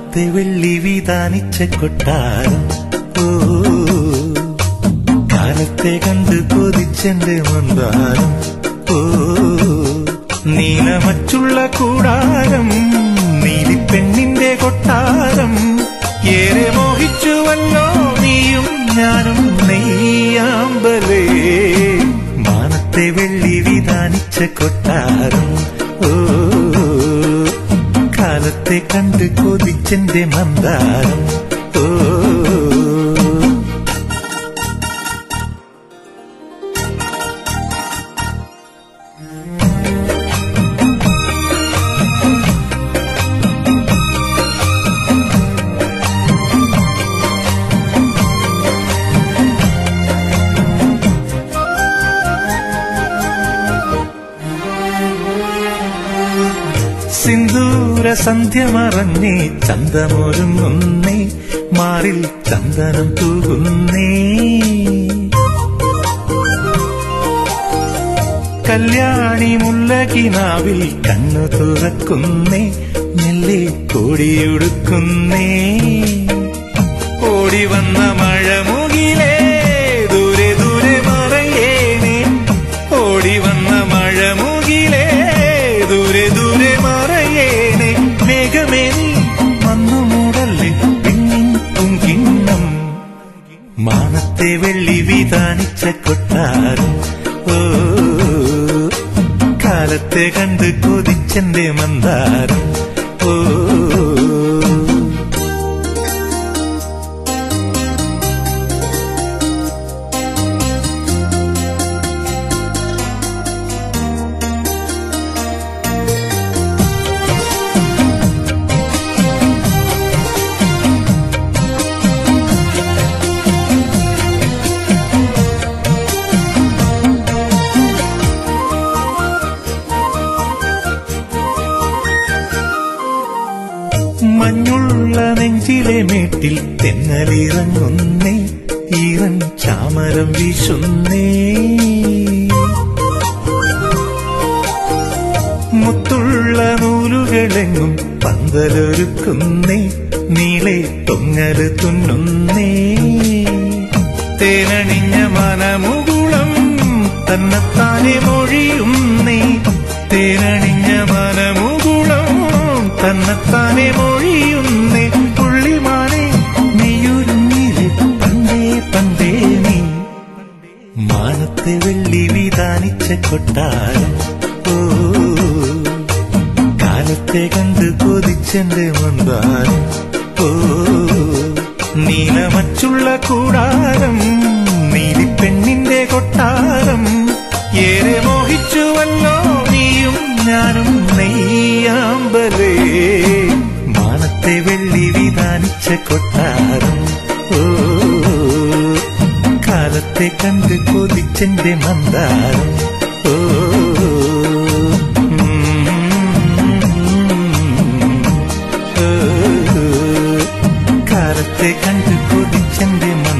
മാനത്തെ വെള്ളി വിധാനിച്ച കൊട്ടാരം ഓ കാലത്തെ കണ്ട് കൊതിച്ചെന്റെ മന്ദാരം ഓ നീലമറ്റുള്ള കൂടാരം നീലിപ്പെണ്ണിന്റെ കൊട്ടാരം ഏറെ മോഹിച്ചുവല്ലോ നീയും ഞാനും നെയ്യാമ്പലേ മാനത്തെ വെള്ളി വിധാനിച്ച കൊട്ടാരം ഓ കാലത്തെ കണ്ട് കൊതിച്ചെന്റെ മന്ദാരം ഓ സിന്ദൂര സന്ധ്യ മറഞ്ഞേ ചന്തമൊരുങ്ങുന്നേ മാറിൽ ചന്ദനം തൂകുന്നേ കല്യാണി മുല്ലകിനാവിൽ കണ്ണു തുറക്കുന്നേ മെല്ലെ കോടിയുടുക്കുന്നേ ഓടി വന്ന മഴ മുകിലേ ദൂരെ ദൂരെ മറയേണേ ഓടി വന്ന മഴ മുകിലേ ദൂരെ ദൂരെ മറയേണേ മേഘമേ നീ വന്നു മൂടല്ലേ പിന്നിൻ പൊങ്കിണ്ണം മാനത്തെ വെള്ളി വിധാനിച്ച കൊട്ടാരം ഓ കാലത്തെ കണ്ട് കൊതിച്ചെന്റെ മന്ദാരം ഓ മഞ്ഞുള്ള നെഞ്ചിലെ മേട്ടിൽ തെന്നലിറങ്ങുന്നേ ഈറൻ ചാമരം വീശുന്നേ മുത്തുള്ള നൂലുകളെങ്ങും പന്തലൊരുക്കുന്നേ നീളെ തൊങ്ങല് തുന്നുന്നേ തേനണിഞ്ഞ മനമുകുളം തന്നെത്താനെ മൊഴിയുന്നേ തേനണിഞ്ഞ മനമുകുളം തന്നെത്താനെ മൊഴിയുന്നേ പുള്ളിമാനെ നീയൊരുങ്ങിലെ പണ്ടേ പണ്ടേ നീ മാനത്തെ വെള്ളി വിധാനിച്ച കൊട്ടാരം ഓ കാലത്തെ കണ്ട് കൊതിച്ചെന്റെ മന്ദാരം ഓ നീലമച്ചുള്ള കൂടാരം നീലിപ്പെണ്ണിന്റെ കൊട്ടാരം ഏറെ മോഹിച്ചുവല്ലോ നീയും ഞാനും നെയ്യാമ്പലേ മാനത്തെ വെള്ളി വിധാനിച്ച കൊട്ടാരം ഓ കാലത്തെ കണ്ട് കൊതിച്ചെന്റെ മന്ദാരം ഓ കാലത്തെ കണ്ട് കൊതിച്ചെന്റെ മന്ദാരം